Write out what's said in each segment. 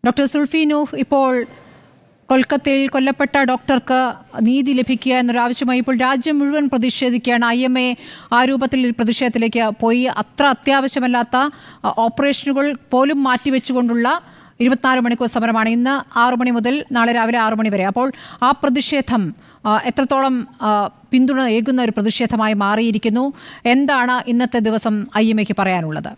doctor Zulfi Nuh ഇപ്പോൾ കൊൽക്കത്തയിൽ കൊല്ലപ്പെട്ട ഡോക്ടർക്ക് നീതി ലഭിക്കുക എന്നൊരാവശ്യമായി ഇപ്പോൾ രാജ്യം മുഴുവൻ പ്രതിഷേധിക്കുകയാണ് ഐ എം എ ആ രൂപത്തിൽ ഈ പ്രതിഷേധത്തിലേക്ക് പോയി അത്ര അത്യാവശ്യമല്ലാത്ത അ, ഓപ്പറേഷനുകൾ പോലും മാറ്റിവെച്ചുകൊണ്ടുള്ള ഇരുപത്തിനാല് മണിക്കൂർ സമരമാണ് ഇന്ന് ആറു മണി മുതൽ നാളെ രാവിലെ ആറു മണി വരെ അപ്പോൾ ആ പ്രതിഷേധം ആ, എത്രത്തോളം ആ, പിന്തുണ ഏകുന്ന ഒരു പ്രതിഷേധമായി മാറിയിരിക്കുന്നു എന്താണ് ഇന്നത്തെ ദിവസം ഐ എം എക്ക് പറയാനുള്ളത്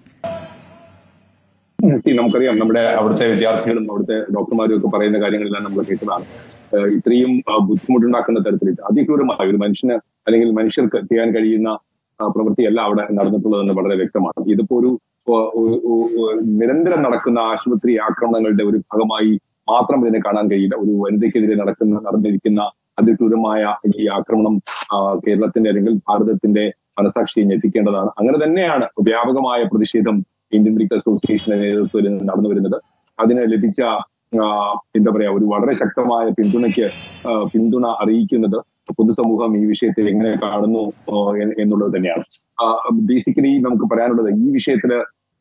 See, നമുക്കറിയാം നമ്മുടെ അവിടുത്തെ വിദ്യാർത്ഥികളും അവിടുത്തെ ഡോക്ടർമാരും ഒക്കെ പറയുന്ന കാര്യങ്ങളെല്ലാം നമ്മൾ കേട്ടതാണ് ഏഹ് ഇത്രയും ആ, ബുദ്ധിമുട്ടുണ്ടാക്കുന്ന തരത്തിൽ അതിക്രൂരമായ ഒരു മനുഷ്യന് അല്ലെങ്കിൽ മനുഷ്യർക്ക് ചെയ്യാൻ കഴിയുന്ന ആ, പ്രവൃത്തിയല്ല അവിടെ നടന്നിട്ടുള്ളതെന്ന് വളരെ വ്യക്തമാണ് ഇതിപ്പോ ഒരു ഒ- ഒ- ഒ- ഒ- നിരന്തരം നടക്കുന്ന ആശുപത്രി ആക്രമണങ്ങളുടെ ഒരു ഭാഗമായി മാത്രം ഇതിനെ കാണാൻ കഴിയില്ല ഒരു വനിതയ്ക്കെതിരെ നടക്കുന്ന നടന്നിരിക്കുന്ന അതിക്രൂരമായ ഈ ആക്രമണം ആ, കേരളത്തിന്റെ അല്ലെങ്കിൽ ഭാരതത്തിന്റെ മനസാക്ഷിയെ ഞെട്ടിക്കേണ്ടതാണ് അങ്ങനെ തന്നെയാണ് വ്യാപകമായ പ്രതിഷേധം ഇന്ത്യൻ മെഡിക്കൽ അസോസിയേഷന്റെ നേതൃത്വത്തിൽ നടന്നു വരുന്നത് അതിന് ലഭിച്ച ആ, എന്താ പറയാ ഒരു വളരെ ശക്തമായ പിന്തുണയ്ക്ക് ആ, പിന്തുണ അറിയിക്കുന്നത് പൊതുസമൂഹം ഈ വിഷയത്തെ എങ്ങനെ കാണുന്നു ആ, എ- എന്നുള്ളത് തന്നെയാണ് ബേസിക്കലി നമുക്ക് പറയാനുള്ളത് ഈ വിഷയത്തില്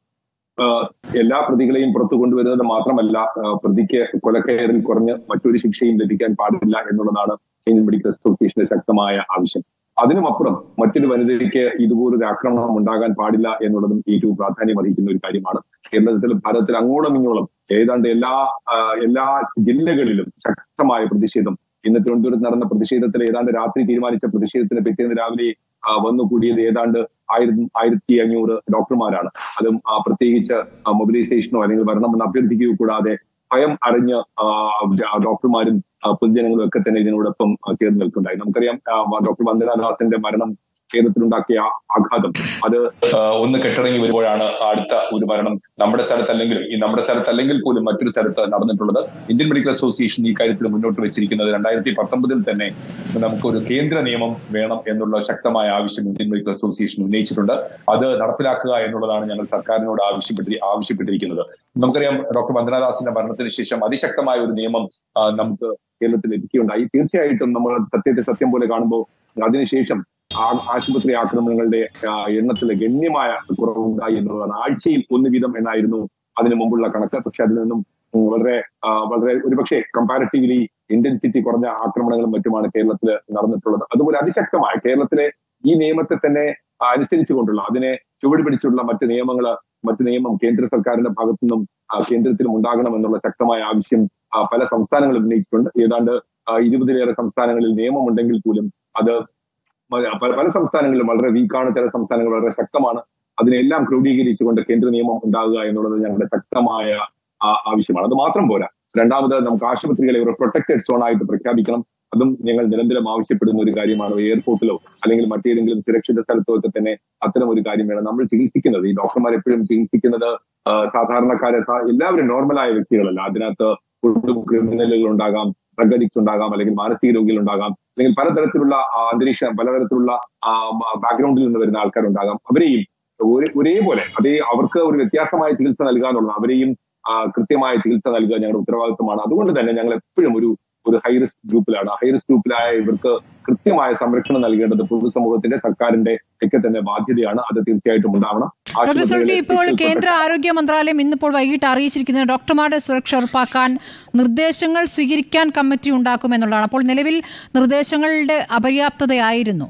ആ, എല്ലാ പ്രതികളെയും പുറത്തു കൊണ്ടുവരുന്നത് മാത്രമല്ല ആ, പ്രതിക്ക് കൊലക്കയറിൽ കുറഞ്ഞ് മറ്റൊരു ശിക്ഷയും ലഭിക്കാൻ പാടില്ല എന്നുള്ളതാണ് ഇന്ത്യൻ മെഡിക്കൽ അസോസിയേഷന്റെ ശക്തമായ ആവശ്യം അതിനുമപ്പുറം മറ്റൊരു വനിതയ്ക്ക് ഇതുപോലൊരു ആക്രമണം ഉണ്ടാകാൻ പാടില്ല എന്നുള്ളതും ഏറ്റവും പ്രാധാന്യം അർഹിക്കുന്ന ഒരു കാര്യമാണ് കേരളത്തിൽ ഭാരതത്തിൽ അങ്ങോളം ഇങ്ങോളം ഏതാണ്ട് എല്ലാ ആ, എല്ലാ ജില്ലകളിലും ശക്തമായ പ്രതിഷേധം ഇന്ന് തിരുവനന്തപുരത്ത് നടന്ന പ്രതിഷേധത്തിൽ ഏതാണ്ട് രാത്രി തീരുമാനിച്ച പ്രതിഷേധത്തിന് പിറ്റേന്ന് രാവിലെ ആ, വന്നു കൂടിയത് ഏതാണ്ട് ആയിരത്തി ആയിരത്തി അഞ്ഞൂറ് ഡോക്ടർമാരാണ് അതും ആ, പ്രത്യേകിച്ച് മൊബിലൈസേഷനോ അല്ലെങ്കിൽ വരണമെന്ന് അഭ്യർത്ഥിക്കുകയോ കൂടാതെ ഭയം അറിഞ്ഞ് ആ, ജ- ഡോക്ടർമാരും ആ, പൊതുജനങ്ങളും ഒക്കെ തന്നെ ഇതിനോടൊപ്പം ആ, ചേർന്ന് നിൽക്കുന്നുണ്ടായി നമുക്കറിയാം ആ, ഡോക്ടർ വന്ദനാദാസിന്റെ മരണം കേരളത്തിലുണ്ടാക്കിയ ആഘാതം അത് ആ, ഒന്ന് കെട്ടടങ്ങി വരുമ്പോഴാണ് അടുത്ത ഒരു മരണം നമ്മുടെ സ്ഥലത്തല്ലെങ്കിലും ഈ നമ്മുടെ സ്ഥലത്തല്ലെങ്കിൽ പോലും മറ്റൊരു സ്ഥലത്ത് നടന്നിട്ടുള്ളത് ഇന്ത്യൻ മെഡിക്കൽ അസോസിയേഷൻ ഈ കാര്യത്തിൽ മുന്നോട്ട് വെച്ചിരിക്കുന്നത് രണ്ടായിരത്തി പത്തൊമ്പതിൽ തന്നെ നമുക്കൊരു കേന്ദ്ര നിയമം വേണം എന്നുള്ള ശക്തമായ ആവശ്യം ഇന്ത്യൻ മെഡിക്കൽ അസോസിയേഷൻ ഉന്നയിച്ചിട്ടുണ്ട് അത് നടപ്പിലാക്കുക എന്നുള്ളതാണ് ഞങ്ങൾ സർക്കാരിനോട് ആവശ്യപ്പെട്ടി ആവശ്യപ്പെട്ടിരിക്കുന്നത് നമുക്കറിയാം ഡോക്ടർ വന്ദനാദാസിന്റെ മരണത്തിന് ശേഷം അതിശക്തമായ ഒരു നിയമം ആ, നമുക്ക് കേരളത്തിൽ ലഭിക്കുകയുണ്ടായി തീർച്ചയായിട്ടും നമ്മൾ സത്യത്തെ സത്യം പോലെ കാണുമ്പോൾ അതിനുശേഷം ആ- ആശുപത്രി ആക്രമണങ്ങളുടെ ആ, എണ്ണത്തിൽ ഗണ്യമായ കുറവുണ്ടായി എന്നുള്ളതാണ് ആഴ്ചയിൽ ഒന്ന് വീതം എന്നായിരുന്നു അതിനു മുമ്പുള്ള കണക്ക് പക്ഷെ അതിൽ നിന്നും ഉം, വളരെ ആ, വളരെ ഒരുപക്ഷെ കമ്പാരിറ്റീവ്ലി ഇന്റൻസിറ്റി കുറഞ്ഞ ആക്രമണങ്ങളും മറ്റുമാണ് കേരളത്തിൽ നടന്നിട്ടുള്ളത് അതുപോലെ അതിശക്തമായ കേരളത്തിലെ ഈ നിയമത്തെ തന്നെ ആ, അനുസരിച്ചുകൊണ്ടുള്ള അതിനെ ചുവട് പിടിച്ചുള്ള മറ്റ് നിയമങ്ങൾ മറ്റ് നിയമം കേന്ദ്ര സർക്കാരിന്റെ ഭാഗത്തു നിന്നും ആ, കേന്ദ്രത്തിലും ഉണ്ടാകണം എന്നുള്ള ശക്തമായ ആവശ്യം ആ, പല സംസ്ഥാനങ്ങളും ഉന്നയിച്ചിട്ടുണ്ട് ഏതാണ്ട് ആ, ഇരുപതിലേറെ സംസ്ഥാനങ്ങളിൽ നിയമമുണ്ടെങ്കിൽ പോലും അത് മ- പല പല സംസ്ഥാനങ്ങളിലും വളരെ വീക്കാണ് ചില സംസ്ഥാനങ്ങൾ വളരെ ശക്തമാണ് അതിനെല്ലാം ക്രോഡീകരിച്ചുകൊണ്ട് കേന്ദ്ര നിയമം ഉണ്ടാകുക എന്നുള്ളത് ഞങ്ങളുടെ ശക്തമായ ആ, ആവശ്യമാണ് അത് മാത്രം പോരാ രണ്ടാമത് നമുക്ക് ആശുപത്രികളെ ഒരു പ്രൊട്ടക്റ്റഡ് സോൺ ആയിട്ട് പ്രഖ്യാപിക്കണം അതും ഞങ്ങൾ നിരന്തരം ആവശ്യപ്പെടുന്ന ഒരു കാര്യമാണ് എയർപോർട്ടിലോ അല്ലെങ്കിൽ മറ്റേതെങ്കിലും സുരക്ഷിത സ്ഥലത്തോ ഒക്കെ തന്നെ അത്തരം ഒരു കാര്യം വേണം നമ്മൾ ചികിത്സിക്കുന്നത് ഈ ഡോക്ടർമാർ എപ്പോഴും ചികിത്സിക്കുന്നത് ആ, സാധാരണക്കാരെ സാ- എല്ലാവരും നോർമലായ വ്യക്തികളല്ല അതിനകത്ത് ക്രിമിനലുകൾ ഉണ്ടാകാം ഡ്രഗ് അഡിക്സ് ഉണ്ടാകാം അല്ലെങ്കിൽ മാനസിക രോഗികൾ ഉണ്ടാകാം അല്ലെങ്കിൽ പലതരത്തിലുള്ള ആ, അന്തരീക്ഷം പലതരത്തിലുള്ള ബാക്ക്ഗ്രൗണ്ടിൽ നിന്ന് വരുന്ന ആൾക്കാരുണ്ടാകാം അവരെയും ഒരേ ഒരേപോലെ അതേ അവർക്ക് ഒരു വ്യത്യാസമായ ചികിത്സ നൽകുക എന്നുള്ളത് അവരെയും ആ, കൃത്യമായ ചികിത്സ നൽകുക ഞങ്ങളുടെ ഉത്തരവാദിത്വമാണ് അതുകൊണ്ട് തന്നെ ഞങ്ങൾ എപ്പോഴും ഒരു ഒരു ഹൈ റിസ്ക് ഗ്രൂപ്പിലാണ് ഹൈ റിസ്ക് ഗ്രൂപ്പിലായ ഇവർക്ക് കൃത്യമായ സംരക്ഷണം നൽകേണ്ടത് പൊതുസമൂഹത്തിന്റെ സർക്കാരിന്റെ ഒക്കെ തന്നെ ബാധ്യതയാണ് അത് തീർച്ചയായിട്ടും ഉണ്ടാവണം ഡോക്ടർ സുൽഫി ആശുപത്രികളിലെ ഇപ്പോൾ special കേന്ദ്ര ആരോഗ്യ മന്ത്രാലയം ഇന്നിപ്പോൾ വൈകിട്ട് അറിയിച്ചിരിക്കുന്നത് ഡോക്ടർമാരുടെ സുരക്ഷ ഉറപ്പാക്കാൻ നിർദ്ദേശങ്ങൾ സ്വീകരിക്കാൻ കമ്മിറ്റി ഉണ്ടാക്കുമെന്നുള്ളതാണ് അപ്പോൾ നിലവിൽ നിർദ്ദേശങ്ങളുടെ അപര്യാപ്തതയായിരുന്നു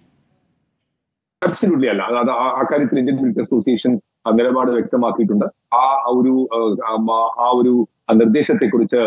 അബ്സല്യൂട്ട്ലി അല്ല അത് ആ- ആ കാര്യത്തിൽ ഇന്ത്യൻ മെഡിക്കൽ അസോസിയേഷൻ ആ നിലപാട് വ്യക്തമാക്കിയിട്ടുണ്ട് ആ ഒരു ആ, ആ, ആ ഒരു നിർദ്ദേശത്തെ കുറിച്ച്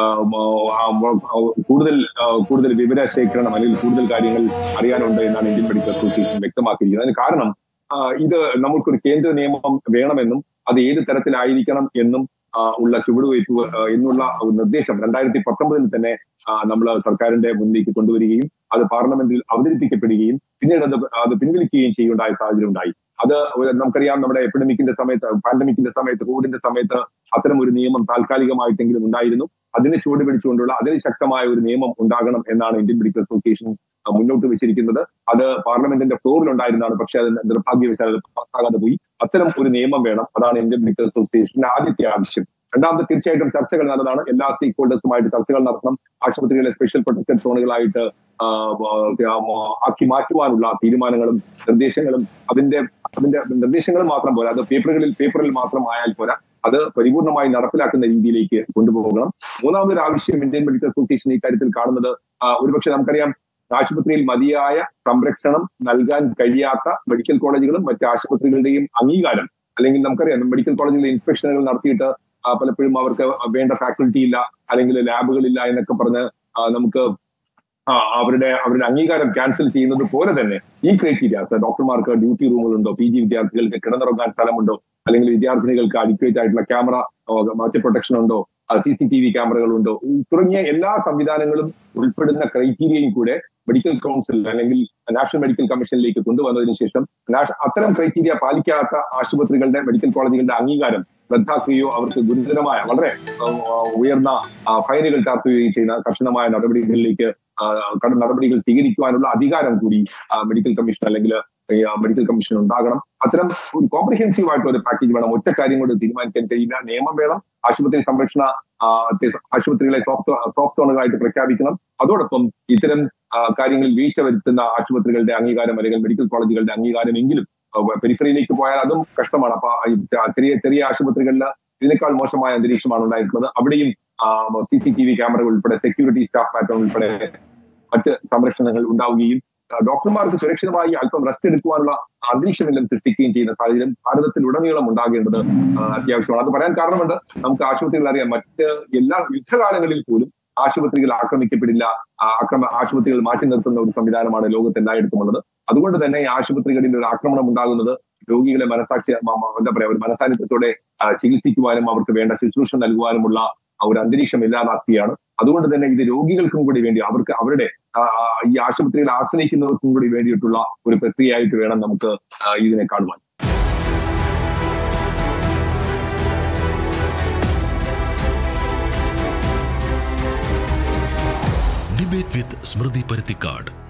കൂടുതൽ ആ, കൂടുതൽ വിവര ശേഖരണം അല്ലെങ്കിൽ കൂടുതൽ കാര്യങ്ങൾ അറിയാനുണ്ട് എന്നാണ് ഇന്ത്യൻ മെഡിക്കൽ അസോസിയേഷൻ വ്യക്തമാക്കിയിരിക്കുന്നത് അതിന് കാരണം ആ, ഇത് നമുക്കൊരു കേന്ദ്ര നിയമം വേണമെന്നും അത് ഏത് തരത്തിലായിരിക്കണം എന്നും ആ, ഉള്ള ചുവടുവയ്പ് ആ, എന്നുള്ള ഒരു നിർദ്ദേശം രണ്ടായിരത്തി പത്തൊമ്പതിൽ തന്നെ നമ്മൾ സർക്കാരിന്റെ മുന്നിലേക്ക് കൊണ്ടുവരികയും അത് പാർലമെന്റിൽ അവതരിപ്പിക്കപ്പെടുകയും പിന്നീട് അത് അത് പിൻവലിക്കുകയും ചെയ്യുണ്ടായ സാഹചര്യം ഉണ്ടായി അത് ഒരു- നമുക്കറിയാം നമ്മുടെ എപ്പിഡമിക്കിന്റെ സമയത്ത് പാൻഡമിക്കിന്റെ സമയത്ത് കോവിഡിന്റെ സമയത്ത് അത്തരം ഒരു നിയമം താൽക്കാലികമായിട്ടെങ്കിലും ഉണ്ടായിരുന്നു അതിനെ ചുവട് പിടിച്ചുകൊണ്ടുള്ള അതിന് ശക്തമായ ഒരു നിയമം ഉണ്ടാകണം എന്നാണ് ഇന്ത്യൻ മെഡിക്കൽ അസോസിയേഷൻ ആ, മുന്നോട്ട് വെച്ചിരിക്കുന്നത് അത് പാർലമെന്റിന്റെ ഫ്ലോറിൽ ഉണ്ടായിരുന്നതാണ് പക്ഷേ അത് നിർഭാഗ്യവശാൽ അത് പാസ്സാകാതെ പോയി അത്തരം ഒരു നിയമം വേണം അതാണ് ഇന്ത്യൻ മെഡിക്കൽ അസോസിയേഷന്റെ ആദ്യത്തെ ആവശ്യം രണ്ടാമത് തീർച്ചയായിട്ടും ചർച്ചകൾ നല്ലതാണ് എല്ലാ സ്റ്റേക്ക് ഹോൾഡേഴ്സുമായിട്ട് ചർച്ചകൾ നടത്തണം ആശുപത്രികളെ സ്പെഷ്യൽ പ്രൊട്ടക്റ്റഡ് സോണുകളായിട്ട് ആ, ആ, ആക്കി മാറ്റുവാനുള്ള തീരുമാനങ്ങളും നിർദ്ദേശങ്ങളും അതിന്റെ അതിന്റെ നിർദ്ദേശങ്ങൾ മാത്രം പോരാ അത് പേപ്പറുകളിൽ പേപ്പറിൽ മാത്രം ആയാൽ പോരാ അത് പരിപൂർണമായി നടപ്പിലാക്കുന്ന രീതിയിലേക്ക് കൊണ്ടുപോകണം മൂന്നാമതൊരു ആവശ്യം ഇന്ത്യൻ മെഡിക്കൽ അസോസിയേഷൻ ഈ കാര്യത്തിൽ കാണുന്നത് ആ, ഒരുപക്ഷെ നമുക്കറിയാം ആശുപത്രിയിൽ മതിയായ സംരക്ഷണം നൽകാൻ കഴിയാത്ത മെഡിക്കൽ കോളേജുകളും മറ്റ് ആശുപത്രികളുടെയും അംഗീകാരം അല്ലെങ്കിൽ നമുക്കറിയാം മെഡിക്കൽ കോളേജുകളിലെ ഇൻസ്പെക്ഷനുകൾ നടത്തിയിട്ട് ആ, പലപ്പോഴും അവർക്ക് വേണ്ട ഫാക്കൽറ്റി ഇല്ല അല്ലെങ്കിൽ ലാബുകളില്ല എന്നൊക്കെ പറഞ്ഞ് ആ, നമുക്ക് ആ, അവരുടെ അവരുടെ അംഗീകാരം ക്യാൻസൽ ചെയ്യുന്നത് പോലെ തന്നെ ഈ ക്രൈറ്റീരിയാസ് ഡോക്ടർമാർക്ക് ഡ്യൂട്ടി റൂമുകളുണ്ടോ പി ജി വിദ്യാർത്ഥികൾക്ക് കിടന്നുറങ്ങാൻ സ്ഥലമുണ്ടോ അല്ലെങ്കിൽ വിദ്യാർത്ഥിനികൾക്ക് അഡിക്വേറ്റ് ആയിട്ടുള്ള ക്യാമറ മറ്റ് പ്രൊട്ടക്ഷൻ ഉണ്ടോ സി സി ടി വി ക്യാമറകളുണ്ടോ ഈ തുടങ്ങിയ എല്ലാ സംവിധാനങ്ങളും ഉൾപ്പെടുന്ന ക്രൈറ്റീരിയയും കൂടെ മെഡിക്കൽ കൗൺസിൽ അല്ലെങ്കിൽ നാഷണൽ മെഡിക്കൽ കമ്മീഷനിലേക്ക് കൊണ്ടുവന്നതിന് ശേഷം നാഷ- അത്തരം ക്രൈറ്റീരിയ പാലിക്കാത്ത ആശുപത്രികളുടെ മെഡിക്കൽ കോളേജുകളുടെ അംഗീകാരം റദ്ദാക്കുകയോ അവർക്ക് ഗുരുതരമായ വളരെ ആ, ഉയർന്ന ആ, ഫൈനുകൾ ചാർത്തുകയും ചെയ്യുന്ന കർശനമായ നടപടികളിലേക്ക് ആ, കട- നടപടികൾ സ്വീകരിക്കുവാനുള്ള അധികാരം കൂടി ആ, മെഡിക്കൽ കമ്മീഷൻ അല്ലെങ്കിൽ ഈ, ആ, മെഡിക്കൽ കമ്മീഷൻ ഉണ്ടാകണം അത്തരം ഒരു കോംപ്രിഹെൻസീവ് ആയിട്ടുള്ള ഒരു പാക്കേജ് വേണം ഒറ്റ കാര്യം കൊണ്ട് തീരുമാനിക്കാൻ കഴിയില്ല നിയമം വേണം ആശുപത്രി സംരക്ഷണ ആ, തെ- ആശുപത്രികളെ സോഫ്റ്റ് സോഫ്റ്റ് സോണുകളായിട്ട് പ്രഖ്യാപിക്കണം അതോടൊപ്പം ഇത്തരം ആ, കാര്യങ്ങളിൽ വീഴ്ച വരുത്തുന്ന ആശുപത്രികളുടെ അംഗീകാരം അല്ലെങ്കിൽ മെഡിക്കൽ കോളേജുകളുടെ അംഗീകാരമെങ്കിലും പെരിഫറിയിലേക്ക് പോയാൽ അതും കഷ്ടമാണ് അപ്പൊ ഈ ച- ചെറിയ ചെറിയ ആശുപത്രികളിൽ ഇതിനേക്കാൾ മോശമായ അന്തരീക്ഷമാണ് ഉണ്ടായിട്ടുള്ളത് അവിടെയും സി സി ടി വി ക്യാമറകൾ ഉൾപ്പെടെ സെക്യൂരിറ്റി സ്റ്റാഫ് പാറ്റേൺ ഉൾപ്പെടെ മറ്റ് സംരക്ഷണങ്ങൾ ഉണ്ടാവുകയും ആ, ഡോക്ടർമാർക്ക് സുരക്ഷിതമായി അല്പം റെസ്റ്റ് എടുക്കുവാനുള്ള അന്തരീക്ഷമെല്ലാം സൃഷ്ടിക്കുകയും ചെയ്യുന്ന സാഹചര്യം ഭാരതത്തിലുടനീളം ഉണ്ടാകേണ്ടത് ആ, അത്യാവശ്യമാണ് അത് പറയാൻ കാരണമുണ്ട് നമുക്ക് ആശുപത്രികൾ അറിയാം മറ്റ് എല്ലാ യുദ്ധകാലങ്ങളിൽ പോലും ആശുപത്രികൾ ആക്രമിക്കപ്പെടില്ല ആ, ആക്രമ ആശുപത്രികൾ മാറ്റി നിർത്തുന്ന ഒരു സംവിധാനമാണ് ലോകത്ത് എല്ലായിടത്തും ഉള്ളത് അതുകൊണ്ട് തന്നെ ഈ ആശുപത്രികളിൽ ഒരു ആക്രമണം ഉണ്ടാകുന്നത് രോഗികളെ മനസാക്ഷി മ- മ- എന്താ പറയാ ഒരു മനസാന്നിധ്യത്തോടെ ആ, ചികിത്സിക്കുവാനും അവർക്ക് വേണ്ട ശുശ്രൂഷ നൽകുവാനുമുള്ള ആ ഒരു അന്തരീക്ഷം ഇല്ലാതാക്കുകയാണ് അതുകൊണ്ട് തന്നെ ഇത് രോഗികൾക്കും കൂടി വേണ്ടി അവർക്ക് അവരുടെ ആ, ആ, ഈ ആശുപത്രിയിൽ ആശ്രയിക്കുന്നവർക്കും കൂടി വേണ്ടിയിട്ടുള്ള ഒരു പ്രക്രിയയായിട്ട് വേണം നമുക്ക് ആ, ഇതിനെ കാണുവാൻ ഡിബേറ്റ് വിത്ത് സ്മൃതി പരുത്തിക്കാട്